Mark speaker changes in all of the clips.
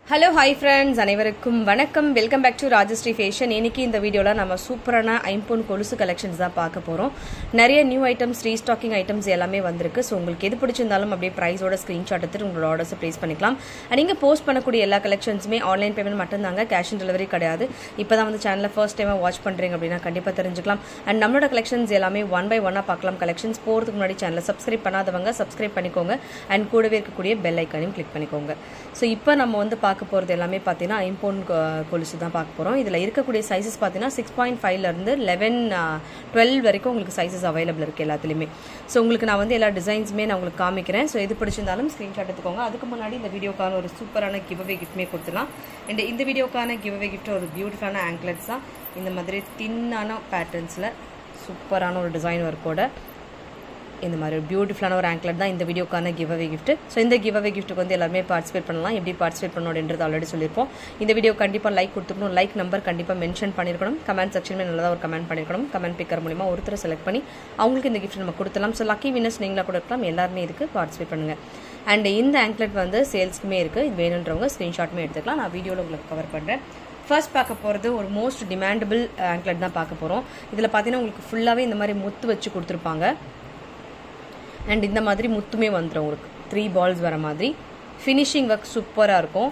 Speaker 1: hello hi friends அனைவருக்கும் வணக்கம் welcome back to Rajashree fashion இன்னைக்கு இந்த வீடியோவில் நம்ம சூப்பரான ஐம்பொன் கொலுசு கலெக்ஷன்ஸ் தான் பார்க்க போகிறோம் நிறைய நியூ ஐட்டம்ஸ் ரீஸ்டாக்கிங் ஐட்டம்ஸ் எல்லாமே வந்திருக்கு ஸோ உங்களுக்கு எது பிடிச்சிருந்தாலும் அப்படியே ப்ரைஸோட ஸ்க்ரீன்ஷாட் எடுத்துட்டு உங்களோட ஆர்டர்ஸை ப்ளேஸ் பண்ணிக்கலாம் நீங்கள் போஸ்ட் பண்ணக்கூடிய எல்லா கலெக்ஷன்ஸுமே ஆன்லைன் பேமெண்ட் மட்டும்தாங்க கேஷ் ஆன் டெலிவரி கிடையாது இப்போ தான் வந்து சேனலில் ஃபர்ஸ்ட் டைமாக வாட்ச் பண்ணுறீங்க அப்படின்னா கண்டிப்பாக தெரிஞ்சுக்கலாம் அண்ட் நம்மளோட கலெக்ஷன்ஸ் எல்லாமே ஒன் பை ஒன்னாக பார்க்கலாம் கலெக்ஷன்ஸ் போகிறதுக்கு முன்னாடி சேனலை சப்ஸ்கிரைப் பண்ணாதவங்க சப்ஸ்கிரைப் பண்ணிக்கோங்க அண்ட் கூடவே இருக்கக்கூடிய பெல் ஐக்கானையும் கிளிக் பண்ணிக்கோங்க ஸோ இப்போ நம்ம வந்து பார்க்க போகிறது எல்லாமே பார்த்தீங்கன்னா ஐம்போன் கொலுசு தான் பார்க்க போகிறோம் இதில் இருக்கக்கூடிய சைஸஸ் பார்த்தீங்கன்னா சிக்ஸ் பாயிண்ட் ஃபைவ்லேருந்து லெவன் டுவெல் வரைக்கும் உங்களுக்கு சைஸஸ் அவைலபிள் இருக்குது எல்லாத்துலேயுமே ஸோ உங்களுக்கு நான் வந்து எல்லா டிசைன்ஸுமே நான் உங்களுக்கு காமிக்கிறேன் ஸோ எது பிடிச்சிருந்தாலும் ஸ்க்ரீன்ஷாட் எடுத்துக்கோங்க அதுக்கு முன்னாடி இந்த வீடியோக்கான ஒரு சூப்பரான கிவ்அவே கிஃப்ட்மே கொடுத்துலாம் அண்ட் இந்த வீடியோக்கான கிவ்அவே கிஃப்ட் ஒரு பியூட்டிஃபுல்லான ஆங்க்லெட்ஸ் தான் இந்த மாதிரி தின்னான பேட்டர்ன்ஸில் சூப்பரான ஒரு டிசைன் ஒர்க்கோட இந்த மாதிரி ஒரு பியூட்டிஃபுல்லான ஒரு ஆங்க்லெட் தான் இந்த வீடியோக்கான கிவ் அவே கிஃப்ட் ஸோ இந்த கிவ் அவே கிஃப்ட்டுக்கு வந்து எல்லாருமே பார்ட்டிசிபேட் பண்ணலாம் எப்படி பார்ட்டிசிபேட் பண்ணணுன்றது ஆல்ரெடி சொல்லியிருப்போம் இந்த வீடியோ கண்டிப்பாக லைக் கொடுத்துக்கணும் லைக் நம்பர் கண்டிப்பாக மென்ஷன் பண்ணியிருக்கணும் கமெண்ட் செக்ஷனில் நல்லதாக ஒரு கமெண்ட் பண்ணியிருக்கணும் கமெண்ட் பிக்கர் மூலிமா ஒருத்தர் செலக்ட் பண்ணி அவங்களுக்கு இந்த கிஃப்ட் நம்ம கொடுத்துலாம் ஸோ லக்கி வினர்ஸ் நீங்களாக கூட இருக்கலாம் எல்லாருமே இதுக்கு பார்ட்டிசிபேட் பண்ணுங்கள் அண்ட் இந்த ஆங்க்லெட் வந்து சேல்ஸ்க்குமே இருக்குது இது வேணுன்றவங்க ஸ்க்ரீன்ஷாட்டுமே எடுத்துக்கலாம் நான் வீடியோவில் உங்களுக்கு கவர் பண்ணுறேன் ஃபர்ஸ்ட் பார்க்க போகிறது ஒரு மோஸ்ட் டிமாண்டபிள் ஆங்க்லெட் தான் பார்க்க போகிறோம் இதில் பார்த்தீங்கன்னா உங்களுக்கு ஃபுல்லாகவே இந்த மாதிரி முத்து வச்சு கொடுத்துருப்பாங்க அண்ட் இந்த மாதிரி முத்துமே வந்துடும் உங்களுக்கு த்ரீ பால்ஸ் வர மாதிரி ஃபினிஷிங் ஒர்க் சூப்பராக இருக்கும்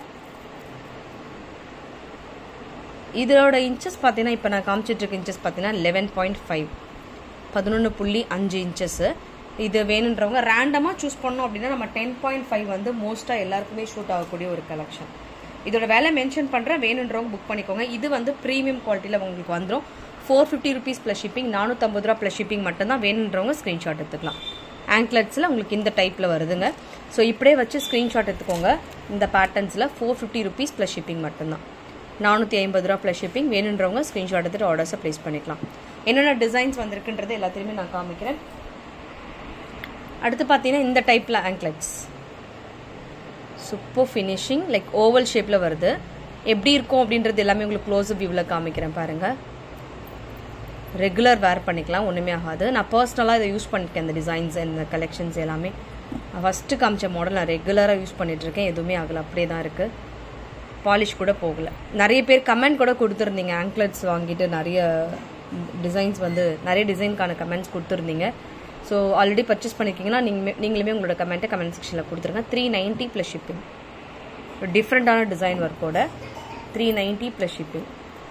Speaker 1: இதோட இன்ச்சஸ் பார்த்தீங்கன்னா இப்போ நான் காமிச்சிட்டு இருக்க இன்ச்சஸ் பார்த்தீங்கன்னா லெவன் பாயிண்ட் ஃபைவ் பதினொன்று புள்ளி அஞ்சு இன்ச்சஸ்ஸு இது வேணுன்றவங்க ரேண்டமாக சூஸ் பண்ணோம் அப்படின்னா நம்ம டென் பாயிண்ட் ஃபைவ் வந்து மோஸ்ட்டாக எல்லாருக்குமே ஷூட் ஆகக்கூடிய ஒரு கலெக்ஷன் இதோட வேலை மென்ஷன் பண்ணுறேன் வேணுன்றவங்க புக் பண்ணிக்கோங்க இது வந்து ப்ரீமியம் குவாலிட்டியில் உங்களுக்கு வந்துடும் four fifty rupees plus shipping நானூற்றம்பது ரூபா ப்ளஸ் ஷிப்பிங் மட்டும்தான் வேணுன்றவங்க ஸ்க்ரீன்ஷாட் எடுத்துக்கலாம் ஆங்க்லெட்ஸில் உங்களுக்கு இந்த டைப்பில் வருதுங்க ஸோ இப்படியே வச்சு ஸ்க்ரீன்ஷாட் எடுத்துக்கோங்க இந்த பேட்டர்ன்ஸில் four fifty rupees plus shipping மட்டும்தான் நானூற்றி ஐம்பது ரூபா ப்ளஸ் ஷிப்பிங் வேணுன்றவங்க ஸ்க்ரீன்ஷாட் எடுத்துகிட்டு ஆர்டர்ஸை ப்ளேஸ் பண்ணிக்கலாம் என்னென்ன டிசைன்ஸ் வந்திருக்குன்றது எல்லாத்தையுமே நான் காமிக்கிறேன் அடுத்து பார்த்தீங்கன்னா இந்த டைப்பில் anklets super finishing like oval ஷேப்பில் வருது எப்படி இருக்கும் அப்படின்றது எல்லாமே உங்களுக்கு க்ளோஸ் வியூவில் காமிக்கிறேன் பாருங்கள் ரெகுலர் வேர் பண்ணிக்கலாம் ஒன்றுமே ஆகாது நான் பர்சனலாக இதை யூஸ் பண்ணியிருக்கேன் இந்த டிசைன்ஸ் இந்த கலெக்ஷன்ஸ் எல்லாமே ஃபஸ்ட்டு காமிச்ச மாடல் நான் ரெகுலராக யூஸ் பண்ணிகிட்ருக்கேன் எதுவுமே ஆகலை அப்படியே தான் இருக்குது பாலிஷ் கூட போகல நிறைய பேர் கமெண்ட் கூட கொடுத்துருந்தீங்க ஆங்க்லெட்ஸ் வாங்கிட்டு நிறைய டிசைன்ஸ் வந்து நிறைய டிசைனுக்கான கமெண்ட்ஸ் கொடுத்துருந்தீங்க ஸோ ஆல்ரெடி பர்ச்சேஸ் பண்ணியிருக்கீங்கன்னா நீங்கள் நீங்களுமே உங்களோட கமெண்ட்டை கமெண்ட் செக்ஷனில் கொடுத்துருங்க த்ரீ நைன்ட்டி ப்ளஸ் ஷிப்பிங் ஒரு டிஃப்ரெண்ட்டான டிசைன் ஒர்க்கோட த்ரீ நைன்ட்டி ப்ளஸ் ஷிப்பிங்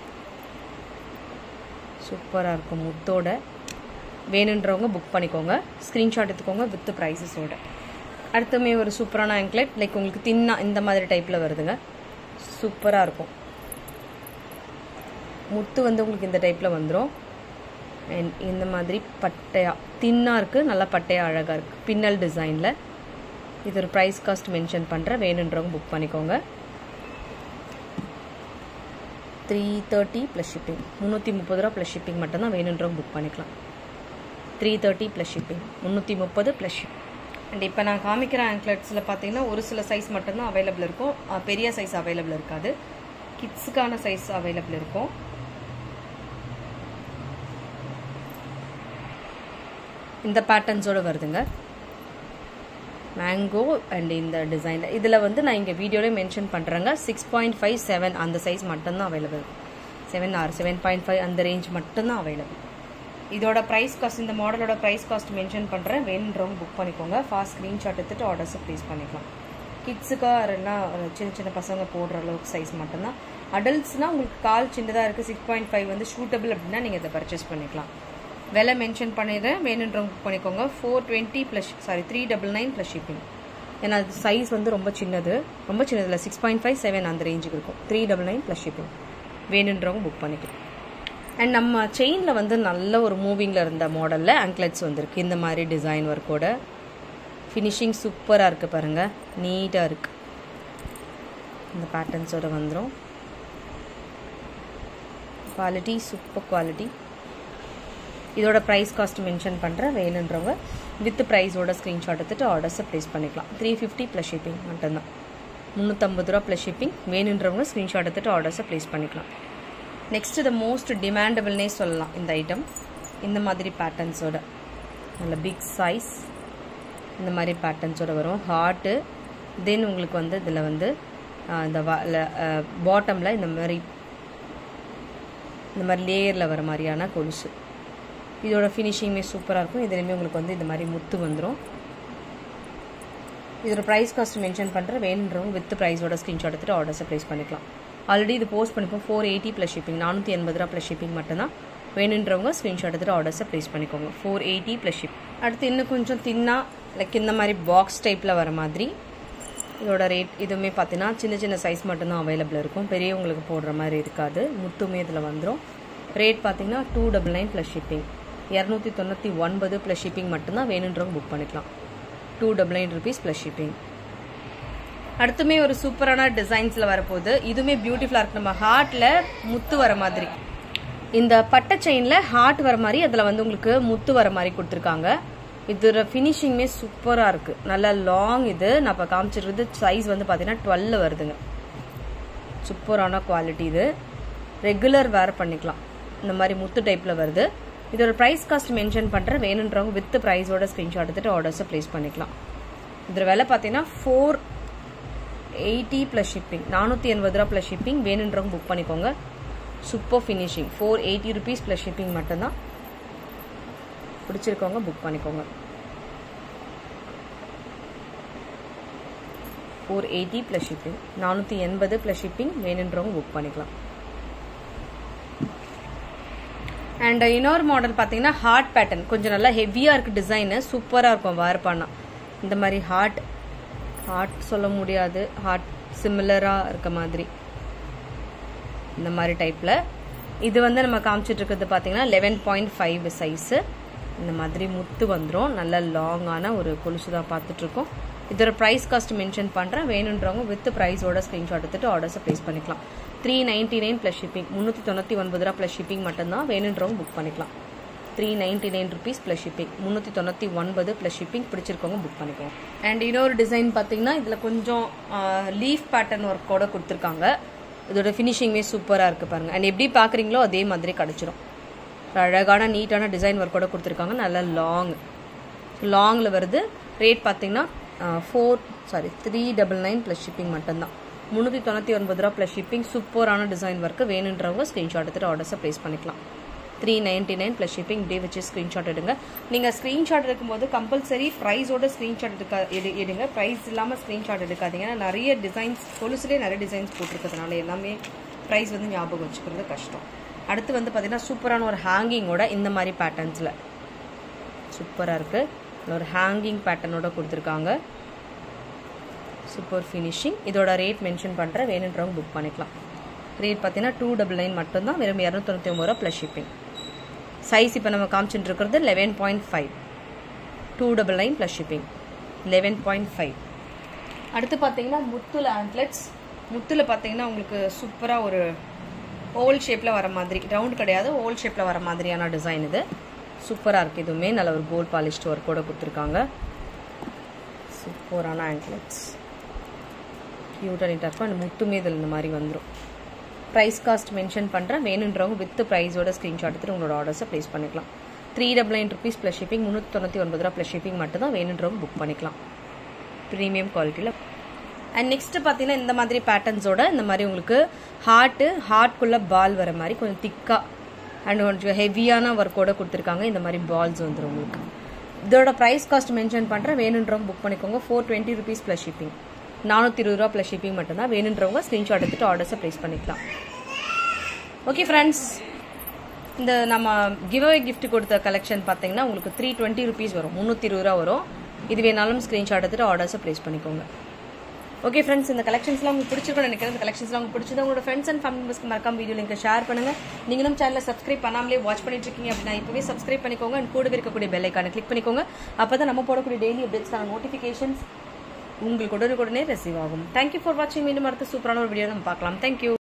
Speaker 1: சூப்பராக இருக்கும் முத்தோட வேணுன்றவங்க புக் பண்ணிக்கோங்க ஸ்க்ரீன்ஷாட் எடுத்துக்கோங்க வித் ப்ரைஸஸோட அடுத்துமே ஒரு சூப்பரான ஆங்க்லெட் லைக் உங்களுக்கு தின்னா இந்த மாதிரி டைப்பில் வருதுங்க சூப்பராக இருக்கும் முத்து வந்து உங்களுக்கு இந்த டைப்பில் வந்துடும் அண்ட் இந்த மாதிரி பட்டையா தின்னாக இருக்குது நல்லா பட்டையாக அழகாக இருக்குது பின்னல் டிசைனில் இது ஒரு ப்ரைஸ் காஸ்ட் மென்ஷன் பண்ணுறேன் வேணுன்றவங்க புக் பண்ணிக்கோங்க த்ரீ தேர்ட்டி ப்ளஸ் ஷிப்பிங் முந்நூற்றி முப்பது ரூபா ப்ளஸ் ஷிப்பிங் மட்டும்தான் வேணுன்றவங்க புக் பண்ணிக்கலாம் த்ரீ தேர்ட்டி ப்ளஸ் ஷிப்பிங் முந்நூற்றி முப்பது ப்ளஸ் ஷிப் அண்ட் இப்போ நான் காமிக்கிற ஆங்க்லெட்ஸில் பார்த்தீங்கன்னா ஒரு சில சைஸ் மட்டும்தான் அவைலபிள் இருக்கும் பெரிய சைஸ் அவைலபிள் இருக்காது கிட்ஸுக்கான சைஸ் அவைலபிள் இருக்கும் இந்த பேட்டர்ன்ஸோடு வருதுங்க மேங்கோ அண்ட் இந்த டிசைனில் இதில் வந்து நான் இங்கே வீடியோலேயே மென்ஷன் பண்ணுறேங்க சிக்ஸ் பாயிண்ட் ஃபைவ் செவன் அந்த சைஸ் மட்டும்தான் available seven or seven point five அந்த ரேஞ்ச் மட்டும்தான் அவைலபிள் இதோட ப்ரைஸ் காஸ்ட் இந்த மாடலோட ப்ரைஸ் காஸ்ட் மென்ஷன் பண்ணுறேன் வேணுன்றவங்க புக் பண்ணிக்கோங்க ஃபாஸ்ட் ஸ்க்ரீன்ஷாட் எடுத்துகிட்டு ஆர்டர்ஸை ப்ளேஸ் பண்ணிக்கலாம் கிட்ஸுக்கா இல்லைன்னா சின்ன சின்ன பசங்க போடுற அளவுக்கு சைஸ் மட்டும்தான் அடல்ட்ஸ்னால் உங்களுக்கு கால் சின்னதாக இருக்குது சிக்ஸ் பாயிண்ட் ஃபைவ் வந்து ஷூட்டபிள் அப்படின்னா நீங்கள் இதை பர்ச்சேஸ் பண்ணிக்கலாம் விலை மென்ஷன் பண்ணிடுறேன் வேணுன்றவங்க புக் பண்ணிக்கோங்க four twenty plus sorry three double nine plus shipping ஏன்னா அது சைஸ் வந்து ரொம்ப சின்னது ரொம்ப சின்னதில் சிக்ஸ் பாயிண்ட் ஃபைவ் செவன் அந்த ரேஞ்சுக்கு இருக்கும் three double nine plus shipping வேணுன்றவங்க புக் பண்ணிக்கலாம் அண்ட் நம்ம செயினில் வந்து நல்ல ஒரு மூவிங்கில் இருந்த மாடலில் ஆங்க்லெட்ஸ் வந்திருக்கு இந்த மாதிரி டிசைன் ஒர்க்கோட ஃபினிஷிங் சூப்பராக இருக்குது பாருங்கள் நீட்டாக இருக்குது இந்த பேட்டர்ன்ஸோட வந்துடும் குவாலிட்டி சூப்பர் குவாலிட்டி இதோட ப்ரைஸ் காஸ்ட் மென்ஷன் பண்ணுறேன் வேணுன்றவங்க வித் ப்ரைஸோட ஸ்க்ரீன்ஷாட் எடுத்துகிட்டு ஆர்டர்ஸை ப்ளேஸ் பண்ணிக்கலாம் த்ரீ ஃபிஃப்டி ப்ளஸ் ஷிப்பிங் மட்டும்தான் முந்நூற்றம்பது ரூபா ப்ளஸ் ஷிப்பிங் வேணுன்றவங்க ஸ்க்ரீன்ஷாட் எடுத்துகிட்டு ஆர்டர்ஸை ப்ளேஸ் பண்ணிக்கலாம் நெக்ஸ்ட் த மோஸ்ட் டிமாண்டபிள்னே சொல்லலாம் இந்த ஐட்டம் இந்த மாதிரி பேட்டர்ன்ஸோட நல்ல பிக் சைஸ் இந்த மாதிரி பேட்டர்ன்ஸோட வரும் ஹார்ட்டு தென் உங்களுக்கு வந்து இதில் வந்து ஆஹ் இந்த பாட்டமில் இந்த மாதிரி இந்த மாதிரி லேயரில் வர மாதிரியான கொலுசு இதோட ஃபினிஷிங்குமே சூப்பராக இருக்கும் இதுலேயுமே உங்களுக்கு வந்து இந்த மாதிரி முத்து வந்துடும் இதோட ப்ரைஸ் காஸ்ட் மென்ஷன் பண்ணுற வேணுன்றவங்க வித் ப்ரைஸோட ஸ்க்ரீன்ஷாட் எடுத்துட்டு ஆர்டர்ஸை ப்ளேஸ் பண்ணிக்கலாம் ஆல்ரெடி இது போஸ்ட் பண்ணிப்போம் ஃபோர் எயிட்டி ப்ளஸ் ஷிப்பிங் நானூற்றி எண்பது ரூபா ப்ளஸ் ஷிப்பிங் மட்டும்தான் வேணுன்றவங்க ஸ்க்ரீன்ஷாட் எடுத்துட்டு ஆர்டர்ஸை ப்ளேஸ் பண்ணிக்கோங்க ஃபோர் எயிட்டி ப்ளஸ் ஷிப் அடுத்து இன்னும் கொஞ்சம் தின்னா லைக் இந்த மாதிரி பாக்ஸ் டைப்பில் வர மாதிரி இதோட ரேட் இதுவுமே பார்த்தீங்கன்னா சின்ன சின்ன சைஸ் மட்டும்தான் அவைலபிள் இருக்கும் பெரியவங்களுக்கு போடுற மாதிரி இருக்காது முத்துமே இதில் வந்துடும் ரேட் பார்த்தீங்கன்னா two double nine plus shipping இரநூத்தி தொண்ணூற்றி ஒன்பது ப்ளஸ் ஷிப்பிங் மட்டும்தான் வேணுன்றவங்க புக் பண்ணிக்கலாம் two double nine rupees plus shipping அடுத்துமே ஒரு சூப்பரான டிசைன்ஸில் வரப்போகுது இதுவுமே பியூட்டிஃபுல்லாக இருக்கு நம்ம ஹார்ட்டில் முத்து வர மாதிரி இந்த பட்டை செயினில் ஹார்ட் வர மாதிரி அதில் வந்து உங்களுக்கு முத்து வர மாதிரி கொடுத்துருக்காங்க இதோட ஃபினிஷிங்குமே சூப்பராக இருக்குது நல்ல லாங் இது நான் இப்போ காமிச்சிருக்கிறது சைஸ் வந்து பார்த்தீங்கன்னா டுவெல் வருதுங்க சூப்பரான குவாலிட்டி இது ரெகுலர் வேர் பண்ணிக்கலாம் இந்த மாதிரி முத்து டைப்பில் வருது இதோட ப்ரைஸ் காஸ்ட் மென்ஷன் பண்ணுறேன் வேணுன்றவங்க வித் ப்ரைஸோட ஸ்க்ரீன்ஷாட் எடுத்துட்டு ஆர்டர்ஸை ப்ளேஸ் பண்ணிக்கலாம் இதோட விலை பார்த்தீங்கன்னா ஃபோர் எயிட்டி ப்ளஸ் ஷிப்பிங் நானூற்றி எண்பது ரூபா ப்ளஸ் ஷிப்பிங் வேணுன்றவங்க புக் பண்ணிக்கோங்க super finishing four eighty rupees plus shipping மட்டும்தான் பிடிச்சிருக்கவங்க புக் பண்ணிக்கோங்க ஃபோர் எயிட்டி ப்ளஸ் ஷிப்பிங் நானூற்றி எண்பது ப்ளஸ் ஷிப்பிங் வேணுன்றவங்க புக் பண்ணிக்கலாம் அண்ட் இன்னொரு மாடல் பார்த்தீங்கன்னா ஹார்ட் பேட்டர்ன் கொஞ்சம் நல்லா ஹெவியாக இருக்குது டிசைனு சூப்பராக இருக்கும் வேர் பண்ணால் இந்த மாதிரி ஹார்ட் ஹார்ட் சொல்ல முடியாது ஹார்ட் சிமிலராக இருக்க மாதிரி இந்த மாதிரி டைப்பில் இது வந்து நம்ம காமிச்சிட்டு இருக்கிறது பார்த்தீங்கன்னா லெவன் பாயிண்ட் ஃபைவ் சைஸு இந்த மாதிரி முத்து வந்துடும் நல்ல லாங்கான ஒரு கொலுசு தான் பார்த்துட்ருக்கோம் இதோட ப்ரைஸ் காஸ்ட் மென்ஷன் பண்ணுறேன் வேணுன்றவங்க வித் ப்ரைஸோட ஸ்க்ரீன்ஷாட் எடுத்துட்டு ஆர்டர்ஸை ப்ளேஸ் பண்ணிக்கலாம் three ninety nine plus shipping முந்நூற்றி தொண்ணூற்றி ஒன்பது ரூபா ப்ளஸ் ஷிப்பிங் மட்டும்தான் வேணுன்றவங்க புக் பண்ணிக்கலாம் three ninety nine rupees plus shipping முந்நூற்றி தொண்ணூற்றி ஒன்பது ப்ளஸ் ஷிப்பிங் பிடிச்சிருக்கவங்க புக் பண்ணிக்கலாம் அண்ட் இன்னொரு டிசைன் பார்த்தீங்கன்னா இதில் கொஞ்சம் லீஃப் பேட்டர்ன் ஒர்க்கோட கொடுத்துருக்காங்க இதோட ஃபினிஷிங்குமே சூப்பராக இருக்குது பாருங்கள் அண்ட் எப்படி பார்க்குறீங்களோ அதே மாதிரி கிடச்சிரும் அழகான நீட்டான டிசைன் ஒர்க்கோட கொடுத்துருக்காங்க நல்லா லாங் லாங்கில் வருது ரேட் பார்த்தீங்கன்னா four sorry three double nine plus shipping மட்டும்தான் முந்நூற்றி தொண்ணூற்றி ஒன்பது ரூபா ப்ளஸ் ஷிப்பிங் சூப்பரான டிசைன் ஒர்க்கு வேணுன்றவங்க ஸ்க்ரீன்ஷாட் எடுத்துகிட்டு ஆர்டர்ஸை ப்ளேஸ் பண்ணிக்கலாம் three ninety nine plus shipping இப்படியே வச்சு ஸ்க்ரீன்ஷாட் எடுங்க நீங்கள் ஸ்க்ரீன்ஷாட் எடுக்கும்போது கம்பல்சரி ப்ரைஸோட ஸ்க்ரீன்ஷாட் எடுக்க எடு எடுங்க ப்ரைஸ் இல்லாமல் ஸ்க்ரீன்ஷாட் எடுக்காதீங்க ஏன்னா நிறைய டிசைன்ஸ் கொலுசுலேயே நிறைய டிசைன்ஸ் போட்டிருக்கிறதுனால எல்லாமே ப்ரைஸ் வந்து ஞாபகம் வச்சுக்கிறது கஷ்டம் அடுத்து வந்து பார்த்தீங்கன்னா சூப்பரான ஒரு ஹேங்கிங்கோட இந்த மாதிரி பேட்டர்ன்ஸில் சூப்பராக இருக்குது ஒரு ஹேங்கிங் பேட்டர்னோட கொடுத்துருக்காங்க சூப்பர் ஃபினிஷிங் இதோட ரேட் மென்ஷன் பண்ணுறேன் வேணுன்றவங்க புக் பண்ணிக்கலாம் ரேட் பார்த்தீங்கன்னா டூ டபுள் நைன் மட்டும்தான் வெறும் இரநூத்தொண்ணூற்றி ஒம்பது ரூபா ப்ளஸ் ஷிப்பிங் சைஸ் இப்போ நம்ம காமிச்சுட்டு இருக்கிறது eleven point five two double nine plus shipping eleven point five அடுத்து பார்த்தீங்கன்னா முத்துல ஆண்ட்லெட்ஸ் முத்தில் பார்த்தீங்கன்னா உங்களுக்கு சூப்பராக ஒரு ஓல் ஷேப்பில் வர மாதிரி ரவுண்ட் கிடையாது ஓல் ஷேப்பில் வர மாதிரியான டிசைன் இது சூப்பராக இருக்குது இதுவுமே நல்ல ஒரு கோல்ட் பாலிஷ்ட் ஒர்க்கோட கொடுத்துருக்காங்க சூப்பரான ஆண்ட்லெட்ஸ் க்யூட்டாக நீட்டாக இருக்கும் அண்ட் முத்துமே இதில் இந்த மாதிரி வந்துடும் ப்ரைஸ் காஸ்ட் மென்ஷன் பண்ணுறேன் வேணுன்றவங்க வித் ப்ரைஸோட ஸ்க்ரீன்ஷாட் எடுத்துட்டு உங்களோட ஆர்டர்ஸை ப்ளேஸ் பண்ணிக்கலாம் three double nine rupees plus shipping முந்நூற்றி தொண்ணூற்றி ஒன்பது ரூபா ப்ளஸ் ஷிப்பிங் மட்டும் தான் வேணுன்றவங்க புக் பண்ணிக்கலாம் ப்ரீமியம் குவாலிட்டியில் அண்ட் நெக்ஸ்ட் பார்த்தீங்கன்னா இந்த மாதிரி பேட்டர்ன்ஸோட இந்த மாதிரி உங்களுக்கு ஹார்ட்டு ஹார்ட்குள்ளே பால் வர மாதிரி கொஞ்சம் திக்காக அண்ட் கொஞ்சம் ஹெவியான ஒர்க்கோட கொடுத்துருக்காங்க இந்த மாதிரி பால்ஸ் வந்துடும் உங்களுக்கு இதோட ப்ரைஸ் காஸ்ட் மென்ஷன் பண்ணுறேன் வேணுன்றவங்க புக் பண்ணிக்கோங்க four twenty rupees plus shipping நானூற்றி இருபது ரூபா ப்ளஸ் ஷிப்பிங் மட்டும்தான் வேணுன்றவங்க ஸ்க்ரீன்ஷாட் எடுத்துட்டு ஆர்டர்ஸை ப்ளேஸ் பண்ணிக்கலாம் ஓகே ஃப்ரெண்ட்ஸ் இந்த நம்ம கிவ்அவே கிஃப்ட் கொடுத்த கலெக்ஷன் பார்த்தீங்கன்னா உங்களுக்கு த்ரீ டுவெண்ட்டி ருபீஸ் வரும் முந்நூற்றி இருபது ரூபா வரும் இது வேணாலும் ஸ்க்ரீன்ஷாட் எடுத்துட்டு ஆர்டர்ஸை ப்ளேஸ் பண்ணிக்கோங்க ஓகே ஃப்ரெண்ட்ஸ் இந்த கலெக்ஷன்ஸ்லாம் உங்களுக்கு பிடிச்சிருக்கும் நினைக்கிறேன் இந்த கலெக்ஷன்ஸ்லாம் உங்களுக்கு பிடிச்சது உங்களோட ஃப்ரெண்ட்ஸ் அண்ட் ஃபேமிலி மெம்பர்ஸ்க்கு மறக்காம வீடியோ லிங்க் ஷேர் பண்ணுங்க நீங்களும் சேனலை சப்ஸ்கிரைப் பண்ணாமலே வாட்ச் பண்ணிட்டு இருக்கீங்க அப்படின்னா இப்பவே சப்ஸ்கிரைப் பண்ணிக்கோங்க அண்ட் கூடவே இருக்கக்கூடிய பெல் ஐக்கானை கிளிக் பண்ணிக்கோங்க அப்போ தான் நம்ம போடக்கூடிய டெய்லி அப்டேட்ஸ்க்கான நோட்டிஃபிகேஷன்ஸ் உங்களுக்கு உடனுக்குடனே ரிசீவ் ஆகும் தேங்க்யூ ஃபார் வாட்சிங் மீண்டும் அடுத்த சூப்பரான ஒரு வீடியோ நம்ம பார்க்கலாம் தேங்க்யூ